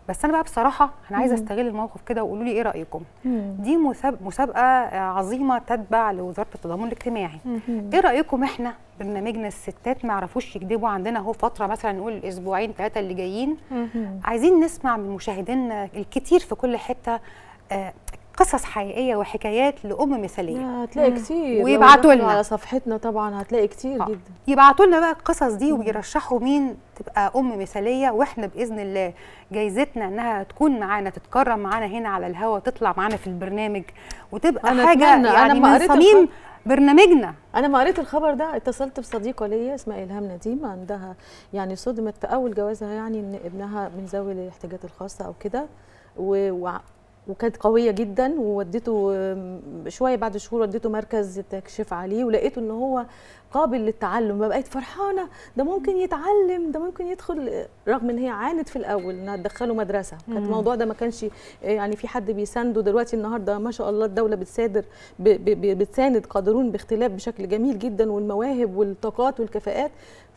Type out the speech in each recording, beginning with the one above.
بس انا بقى بصراحه انا عايزه استغل الموقف كده وقولوا لي ايه رايكم دي مساب- مسابقه آه، عظيمه تتبع لوزاره التضامن الاجتماعي ايه رايكم احنا برنامجنا الستات ما يعرفوش يكذبوا عندنا اهو فتره مثلا نقول الاسبوعين ثلاثه اللي جايين عايزين نسمع من مشاهدينا الكتير في كل حته آه، قصص حقيقيه وحكايات لام مثاليه لا، هتلاقي كتير لو ويبعتوا دخلوا لنا. على صفحتنا طبعا هتلاقي كتير آه. جدا يبعتوا لنا بقى القصص دي ويرشحوا مين تبقى ام مثاليه واحنا باذن الله جايزتنا انها تكون معانا تتكرم معانا هنا على الهوا تطلع معانا في البرنامج وتبقى أنا حاجه أتمنى. أنا يعني ما من قريت صميم الخبر. برنامجنا انا ما قريت الخبر ده اتصلت بصديقه ليا اسمها الهام نديم عندها يعني صدمت في اول جوازها يعني ان ابنها من ذوي الاحتياجات الخاصه او كده و... وع- وكانت قويه جدا ووديته آم، شويه بعد شهور وديته مركز تكشف عليه ولقيته ان هو قابل للتعلم بقيت فرحانه ده ممكن يتعلم ده ممكن يدخل رغم ان هي عانت في الاول انها تدخله مدرسه كان الموضوع ده ما كانش يعني في حد بيسانده دلوقتي النهارده ما شاء الله الدوله بتسادر ب- ب- ب- بتساند قادرون باختلاف بشكل جميل جدا والمواهب والطاقات والكفاءات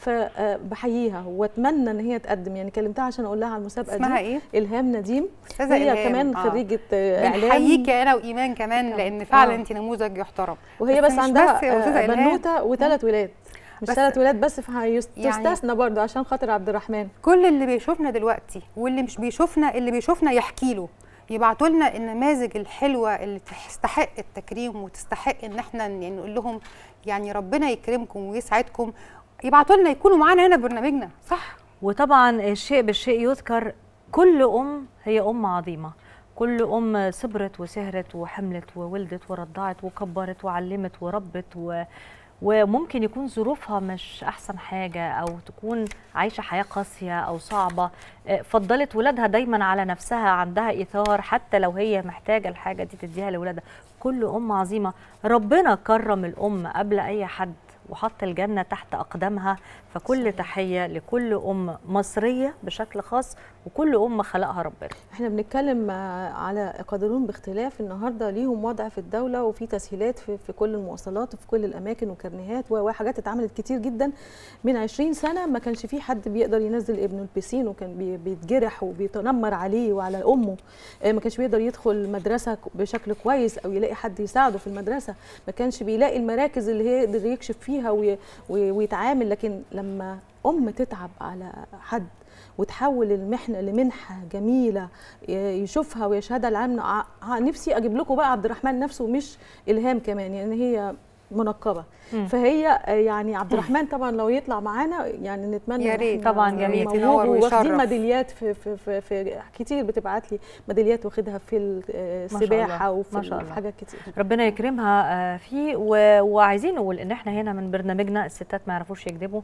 فبحييها واتمنى ان هي تقدم يعني كلمتها عشان اقول لها على المسابقه اسمها دي ايه الهام نديم استاذه هي إلهام. كمان آه. خريجه آه، اعلام بنحييكي انا وايمان كمان لان فعلا آه. انت نموذج يحترم وهي بس, مش عندها بس يا أستاذة آه، إلهام. بنوته وثلاث ولاد مش بس- ثلاث ولاد بس فهيست- يعني- تستثنى برضه عشان خاطر عبد الرحمن كل اللي بيشوفنا دلوقتي واللي مش بيشوفنا اللي بيشوفنا يحكي له يبعتوا لنا النماذج الحلوه اللي تستحق التكريم وتستحق ان احنا يعني نقول لهم يعني ربنا يكرمكم ويسعدكم يبعتوا لنا يكونوا معانا هنا في برنامجنا صح وطبعا الشيء بالشيء يذكر كل ام هي ام عظيمه كل ام صبرت وسهرت وحملت وولدت ورضعت وكبرت وعلمت وربت و وممكن يكون ظروفها مش احسن حاجه او تكون عايشه حياه قاسيه او صعبه آه، فضلت ولادها دايما على نفسها عندها ايثار حتى لو هي محتاجه الحاجه دي تديها لاولادها كل ام عظيمه ربنا كرم الام قبل اي حد وحط الجنة تحت أقدامها فكل تحية لكل أم مصرية بشكل خاص وكل أم خلقها ربنا احنا بنتكلم آه، على قادرون باختلاف النهارده ليهم وضع في الدوله وفي تسهيلات في, في كل المواصلات وفي كل الاماكن وكرنيهات و- وحاجات اتعملت كتير جدا من 20 سنه ما كانش في حد بيقدر ينزل ابنه البسين وكان بي- بيتجرح وبيتنمر عليه وعلى امه آه، ما كانش بيقدر يدخل مدرسه ك- بشكل كويس او يلاقي حد يساعده في المدرسه ما كانش بيلاقي المراكز اللي هي يقدر يكشف فيها وي- وي- ويتعامل لكن لما ام تتعب على حد وتحول المحنه لمنحه جميله ي- يشوفها ويشهدها العالم ع- ع- نفسي اجيب لكم بقى عبد الرحمن نفسه مش الهام كمان يعني هي منقبه فهي آه، يعني عبد الرحمن طبعا لو يطلع معانا يعني نتمنى يا إن ريت. إحنا طبعاً جميل. موهوب ينور واخدين ويشرف. ميداليات في, في, في, في كتير بتبعت لي ميداليات واخدها في ال- آه، شاء السباحه الله. وفي ما شاء ال- الله. حاجات كتير ربنا يكرمها آه، فيه و- وعايزين نقول ان احنا هنا من برنامجنا الستات ما يعرفوش يكذبوا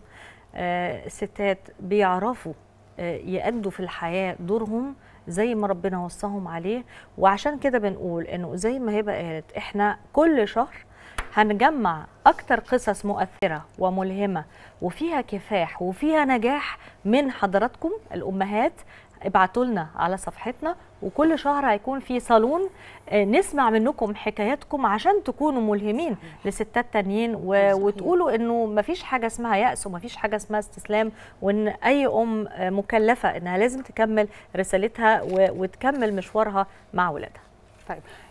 آه، الستات بيعرفوا آه، يأدوا في الحياة دورهم زي ما ربنا وصاهم عليه وعشان كده بنقول انه زي ما هبه قالت احنا كل شهر هنجمع اكتر قصص مؤثره وملهمه وفيها كفاح وفيها نجاح من حضراتكم الامهات ابعتوا لنا على صفحتنا وكل شهر هيكون في صالون آه، نسمع منكم حكاياتكم عشان تكونوا ملهمين لستات تانيين و... وتقولوا انه مفيش حاجه اسمها يأس ومفيش حاجه اسمها استسلام وان اي ام آه، مكلفه انها لازم تكمل رسالتها و... وتكمل مشوارها مع ولادها طيب